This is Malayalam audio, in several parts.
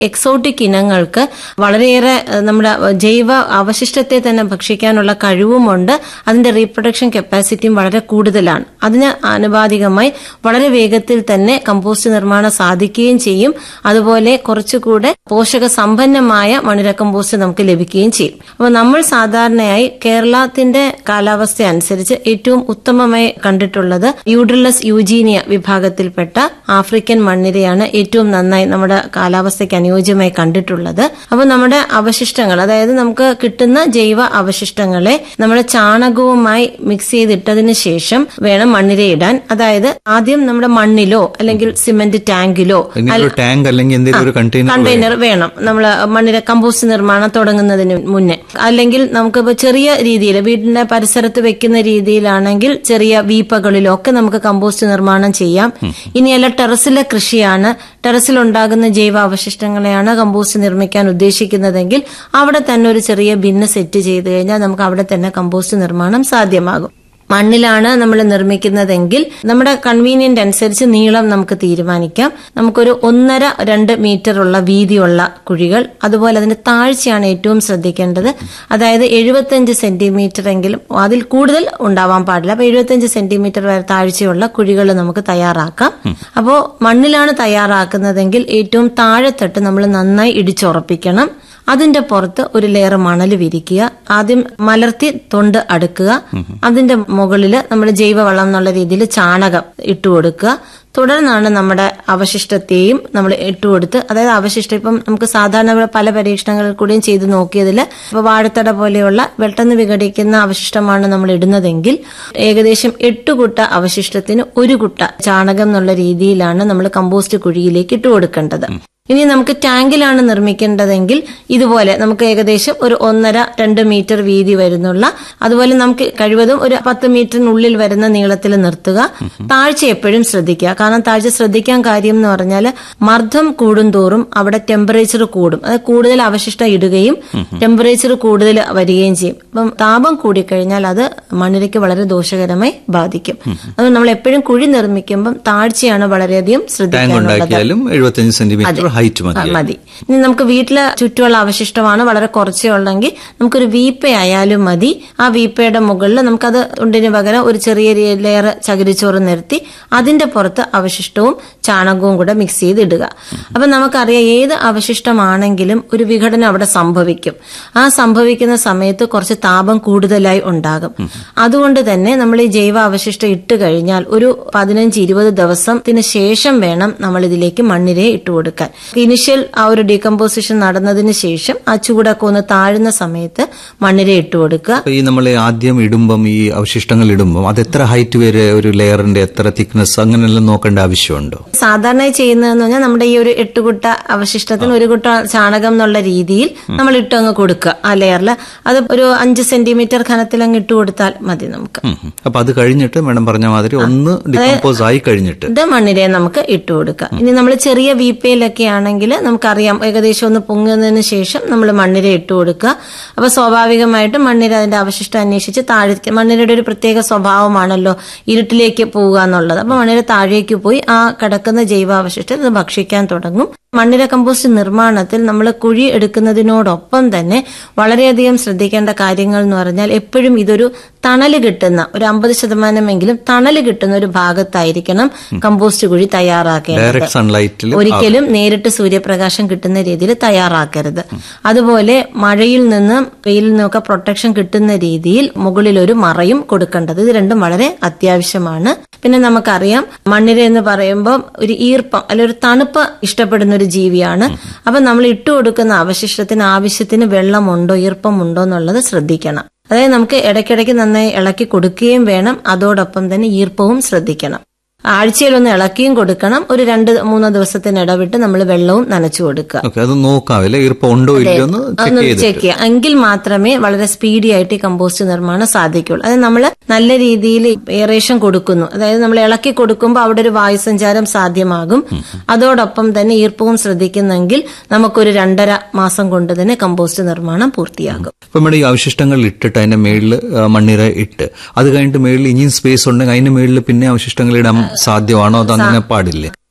എക്സോട്ടിക് ഇനങ്ങൾക്ക് വളരെയേറെ ഏഹ്, നമ്മുടെ ജൈവ അവശിഷ്ടത്തെ തന്നെ ഭക്ഷിക്കാനുള്ള കഴിവുമുണ്ട് അതിന്റെ റീപ്രൊഡക്ഷൻ കപ്പാസിറ്റിയും വളരെ കൂടുതലാണ് അതിന് ആനുപാതികമായി വളരെ വേഗത്തിൽ തന്നെ കമ്പോസ്റ്റ് നിർമ്മാണം സാധിക്കുകയും ചെയ്യും അതുപോലെ കുറച്ചുകൂടെ പോഷക സമ്പന്നമായ മണിര കമ്പോസ്റ്റ് നമുക്ക് ലഭിക്കുകയും ചെയ്യും അപ്പോൾ നമ്മൾ സാധാരണയായി കേരളത്തിന്റെ കാലാവസ്ഥ അനുസരിച്ച് ഏറ്റവും ഉത്തമമായി കണ്ടിട്ടുള്ളത് യൂഡ്രിലസ് യൂജീനിയ വിഭാഗത്തിൽപ്പെട്ട ആഫ്രിക്കൻ മണ്ണിരയാണ് ഏറ്റവും നന്നായി നമ്മുടെ കാലാവസ്ഥയ്ക്ക് അനുയോജ്യമായി കണ്ടിട്ടുള്ളത് അപ്പോൾ നമ്മുടെ അവശിഷ്ടങ്ങൾ അതായത് നമുക്ക് കിട്ടുന്ന ജൈവ അവശിഷ്ടങ്ങളെ നമ്മുടെ ചാണകവുമായി മിക്സ് ചെയ്തിട്ടതിന് ശേഷം വേണം മണ്ണിര ഇടാൻ അതായത് ആദ്യം നമ്മുടെ മണ്ണിലോ അല്ലെങ്കിൽ സിമന്റ് ടാങ്കിലോ ഇങ്ങനെ ഒരു ടാങ്ക് അല്ലെങ്കിൽ എന്തെങ്കിലും ഒരു കണ്ടെയ്നർ കണ്ടെയ്നർ വേണം നമ്മൾ മണ്ണിര കമ്പോസ്റ്റ് നിർമ്മാണം തുടങ്ങുന്നതിന് മുന്നേ അല്ലെങ്കിൽ നമുക്കിപ്പോ ചെറിയ രീതിയിൽ വീടിന്റെ പരിസരത്ത് വെക്കുന്ന രീതിയിലാണെങ്കിൽ ചെറിയ വീപ്പകളിലോ ഒക്കെ നമുക്ക് കമ്പോസ്റ്റ് നിർമ്മാണം ചെയ്യാം ഇനിയല്ല ടെറസിലെ കൃഷിയാണ് ടെറസിൽ ഉണ്ടാകുന്ന ജൈവ അവശിഷ്ടങ്ങളെയാണ് കമ്പോസ്റ്റ് നിർമ്മിക്കാൻ ഉദ്ദേശിക്കുന്നതെങ്കിൽ അവിടെ തന്നെ ഒരു ചെറിയ ബിന്ന് സെറ്റ് ചെയ്ത് കഴിഞ്ഞാൽ നമുക്ക് അവിടെ തന്നെ കമ്പോസ്റ്റ് നിർമ്മാണം സാധ്യമാകും മണ്ണിലാണ് നമ്മൾ നിർമ്മിക്കുന്നതെങ്കിൽ നമ്മുടെ കൺവീനിയന്റ് അനുസരിച്ച് നീളം നമുക്ക് തീരുമാനിക്കാം നമുക്കൊരു ഒന്നര രണ്ട് മീറ്റർ ഉള്ള വീതിയുള്ള കുഴികൾ അതുപോലെ അതിന്റെ താഴ്ചയാണ് ഏറ്റവും ശ്രദ്ധിക്കേണ്ടത് അതായത് എഴുപത്തഞ്ച് സെന്റിമീറ്റർ എങ്കിലും അതിൽ കൂടുതൽ ഉണ്ടാവാൻ പാടില്ല അപ്പൊ എഴുപത്തഞ്ച് സെന്റിമീറ്റർ വരെ താഴ്ചയുള്ള കുഴികൾ നമുക്ക് തയ്യാറാക്കാം അപ്പോൾ മണ്ണിലാണ് തയ്യാറാക്കുന്നതെങ്കിൽ ഏറ്റവും താഴെത്തട്ട് നമ്മൾ നന്നായി ഇടിച്ചുറപ്പിക്കണം അതിന്റെ പുറത്ത് ഒരു ലെയർ മണൽ വിരിക്കുക ആദ്യം മലർത്തി തൊണ്ട് അടുക്കുക അതിന്റെ മുകളിൽ നമ്മൾ ജൈവവളം എന്നുള്ള രീതിയിൽ ചാണകം ഇട്ടുകൊടുക്കുക തുടർന്നാണ് നമ്മുടെ അവശിഷ്ടത്തെയും നമ്മൾ ഇട്ടുകൊടുത്ത് അതായത് അവശിഷ്ടം ഇപ്പം നമുക്ക് സാധാരണ ഇവിടെ പല പരീക്ഷണങ്ങളിൽ കൂടിയും ചെയ്ത് നോക്കിയതിൽ ഇപ്പൊ വാഴത്തട പോലെയുള്ള പെട്ടെന്ന് വിഘടിക്കുന്ന അവശിഷ്ടമാണ് നമ്മൾ ഇടുന്നതെങ്കിൽ ഏകദേശം എട്ട് കുട്ട അവശിഷ്ടത്തിന് ഒരു കുട്ട ചാണകം എന്നുള്ള രീതിയിലാണ് നമ്മൾ കമ്പോസ്റ്റ് കുഴിയിലേക്ക് ഇട്ടുകൊടുക്കേണ്ടത് ഇനി നമുക്ക് ടാങ്കിലാണ് നിർമ്മിക്കേണ്ടതെങ്കിൽ ഇതുപോലെ നമുക്ക് ഏകദേശം ഒരു ഒന്നര രണ്ട് മീറ്റർ വീതി വരുന്നുള്ള അതുപോലെ നമുക്ക് കഴിവതും ഒരു പത്ത് മീറ്ററിനുള്ളിൽ വരുന്ന നീളത്തിൽ നിർത്തുക താഴ്ച എപ്പോഴും ശ്രദ്ധിക്കുക കാരണം താഴ്ച ശ്രദ്ധിക്കാൻ കാര്യം എന്ന് പറഞ്ഞാൽ മർദ്ദം കൂടുന്തോറും അവിടെ ടെമ്പറേച്ചർ കൂടും അത് കൂടുതൽ അവശിഷ്ടം ഇടുകയും ടെമ്പറേച്ചർ കൂടുതൽ വരികയും ചെയ്യും അപ്പം താപം കൂടിക്കഴിഞ്ഞാൽ അത് മണ്ണിരയ്ക്ക് വളരെ ദോഷകരമായി ബാധിക്കും അത് നമ്മൾ എപ്പോഴും കുഴി നിർമ്മിക്കുമ്പം താഴ്ചയാണ് വളരെയധികം ടാങ്ക് ശ്രദ്ധിക്കാനുള്ളത് ഉണ്ടാക്കിയാലും എഴുപത്തഞ്ച് സെന്റിമീറ്റർ ഹൈറ്റ് ആ, മതി മതി ഇനി നമുക്ക് വീട്ടില് ചുറ്റുമുള്ള അവശിഷ്ടമാണ് വളരെ കുറച്ചേ ഉള്ളെങ്കിൽ നമുക്കൊരു വീപ്പയായാലും മതി ആ വീപ്പയുടെ മുകളിൽ നമുക്കത് ഉണ്ടിന് പകരം ഒരു ചെറിയ ലെയർ ചകിരിച്ചോറ് നിരത്തി അതിന്റെ പുറത്ത് അവശിഷ്ടവും ചാണകവും കൂടെ മിക്സ് ചെയ്ത് ഇടുക അപ്പൊ നമുക്കറിയാം ഏത് അവശിഷ്ടമാണെങ്കിലും ഒരു വിഘടനം അവിടെ സംഭവിക്കും ആ സംഭവിക്കുന്ന സമയത്ത് കുറച്ച് താപം കൂടുതലായി ഉണ്ടാകും അതുകൊണ്ട് തന്നെ നമ്മൾ ഈ ജൈവ അവശിഷ്ടം ഇട്ട് കഴിഞ്ഞാൽ ഒരു പതിനഞ്ച് ഇരുപത് ദിവസത്തിന് ശേഷം വേണം നമ്മൾ ഇതിലേക്ക് മണ്ണിരയെ ഇട്ട് കൊടുക്കാൻ ഇനിഷ്യൽ ആ ഒരു ഡീകമ്പോസിഷൻ നടന്നതിന് ശേഷം ആ ചൂടൊക്കെ ഒന്ന് താഴുന്ന സമയത്ത് മണ്ണിര ഇട്ട് കൊടുക്കുക അപ്പൊ ഈ നമ്മൾ ആദ്യം ഇടുമ്പം ഈ അവശിഷ്ടങ്ങൾ ഇടുമ്പം അത് എത്ര ഹൈറ്റ് വരെ ഒരു ലെയറിന്റെ എത്ര തിക്നെസ് അങ്ങനെയെല്ലാം നോക്കേണ്ട ആവശ്യമുണ്ടോ സാധാരണയായി ചെയ്യുന്നതെന്ന് പറഞ്ഞാൽ നമ്മുടെ ഈ ഒരു എട്ട് കുട്ട അവശിഷ്ടത്തിന് ഒരു കുട്ട ചാണകം എന്നുള്ള രീതിയിൽ നമ്മൾ ഇട്ടങ്ങ് കൊടുക്കുക ആ ലെയറിൽ അത് ഒരു അഞ്ച് സെന്റിമീറ്റർ ഘനത്തിൽ അങ്ങ് ഇട്ട് കൊടുത്താൽ മതി നമുക്ക് ഉം ഉം. അപ്പൊ അത് കഴിഞ്ഞിട്ട് മാഡം പറഞ്ഞ മാതിരി ഒന്ന് ഡികമ്പോസ് ആയി കഴിഞ്ഞിട്ട് ഇത് മണ്ണിരയെ നമുക്ക് ഇട്ട് കൊടുക്കാം ഇനി നമ്മൾ ചെറിയ വീപ്പയിലൊക്കെ ആണെങ്കിൽ നമുക്കറിയാം ഏകദേശം ഒന്ന് പൊങ്ങുന്നതിന് ശേഷം നമ്മൾ മണ്ണിര ഇട്ട് കൊടുക്കുക അപ്പൊ സ്വാഭാവികമായിട്ടും മണ്ണിര അതിന്റെ അവശിഷ്ടം അന്വേഷിച്ച് താഴെ മണ്ണിരയുടെ ഒരു പ്രത്യേക സ്വഭാവമാണല്ലോ ഇരുട്ടിലേക്ക് പോവുക എന്നുള്ളത് അപ്പൊ മണ്ണിര താഴേക്ക് പോയി ആ കിടക്കുന്ന ജൈവാവശിഷ്ടം ഇത് ഭക്ഷിക്കാൻ തുടങ്ങും മണ്ണിര കമ്പോസ്റ്റ് നിർമ്മാണത്തിൽ നമ്മൾ കുഴി എടുക്കുന്നതിനോടൊപ്പം തന്നെ വളരെയധികം ശ്രദ്ധിക്കേണ്ട കാര്യങ്ങൾ എന്ന് പറഞ്ഞാൽ എപ്പോഴും ഇതൊരു തണല് കിട്ടുന്ന ഒരു അമ്പത് ശതമാനമെങ്കിലും തണല് കിട്ടുന്ന ഒരു ഭാഗത്തായിരിക്കണം കമ്പോസ്റ്റ് കുഴി തയ്യാറാക്കേണ്ടത് ഡയറക്ട് സൺലൈറ്റിൽ ഒരിക്കലും നേരിട്ട് സൂര്യപ്രകാശം കിട്ടുന്ന രീതിയിൽ തയ്യാറാക്കരുത് അതുപോലെ മഴയിൽ നിന്നും വെയിലിൽ നിന്നൊക്കെ പ്രൊട്ടക്ഷൻ കിട്ടുന്ന രീതിയിൽ മുകളിൽ ഒരു മറയും കൊടുക്കേണ്ടത് ഇത് രണ്ടും വളരെ അത്യാവശ്യമാണ് പിന്നെ നമുക്കറിയാം മണ്ണിര എന്ന് പറയുമ്പോൾ ഒരു ഈർപ്പം അല്ലെ ഒരു തണുപ്പ് ഇഷ്ടപ്പെടുന്ന ഒരു ജീവിയാണ് അപ്പൊ നമ്മൾ ഇട്ടുകൊടുക്കുന്ന അവശിഷ്ടത്തിന് ആവശ്യത്തിന് വെള്ളമുണ്ടോ ഈർപ്പമുണ്ടോ എന്നുള്ളത് ശ്രദ്ധിക്കണം അതായത് നമുക്ക് ഇടയ്ക്കിടയ്ക്ക് നന്നായി ഇളക്കി കൊടുക്കുകയും വേണം അതോടൊപ്പം തന്നെ ഈർപ്പവും ശ്രദ്ധിക്കണം ആഴ്ചയിലൊന്ന് ഇളക്കിയും കൊടുക്കണം ഒരു രണ്ട് മൂന്നോ ദിവസത്തിന് ഇടവിട്ട് നമ്മൾ വെള്ളവും നനച്ചു കൊടുക്കുക ഓക്കെ അത് നോക്കാവില്ല ഈർപ്പം ഉണ്ടോ ഇല്ലയോ എന്ന് ചെക്ക് ഒന്ന് ചെയ്ത് ചെക്ക് ചെയ്യുക എങ്കിൽ മാത്രമേ വളരെ സ്പീഡി ആയിട്ട് ഈ കമ്പോസ്റ്റ് നിർമ്മാണം സാധിക്കുള്ളൂ അതായത് നമ്മൾ നല്ല രീതിയിൽ എയറേഷൻ കൊടുക്കുന്നു അതായത് നമ്മൾ ഇളക്കി കൊടുക്കുമ്പോൾ അവിടെ ഒരു വായുസഞ്ചാരം സാധ്യമാകും അതോടൊപ്പം തന്നെ ഈർപ്പവും ശ്രദ്ധിക്കുന്നെങ്കിൽ നമുക്കൊരു രണ്ടര മാസം കൊണ്ട് തന്നെ കമ്പോസ്റ്റ് നിർമ്മാണം പൂർത്തിയാകും ഇപ്പൊ നമ്മുടെ ഈ അവശിഷ്ടങ്ങൾ ഇട്ടിട്ട് അതിന്റെ മേളിൽ മണ്ണിര ഇട്ട് അത് കഴിഞ്ഞിട്ട് മേളിൽ ഇനിയും സ്പേസ് ഉണ്ടെങ്കിൽ അതിന്റെ മേളിൽ പിന്നെ അവശിഷ്ടങ്ങൾ ഇടാൻ സാധ്യമാണോ അത് അങ്ങനെ പാടില്ലേ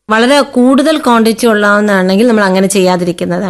വളരെ കൂടുതൽ ക്വാണ്ടിറ്റി ഉള്ളതാണെങ്കിൽ നമ്മൾ അങ്ങനെ ചെയ്യാതിരിക്കുന്നതാണ്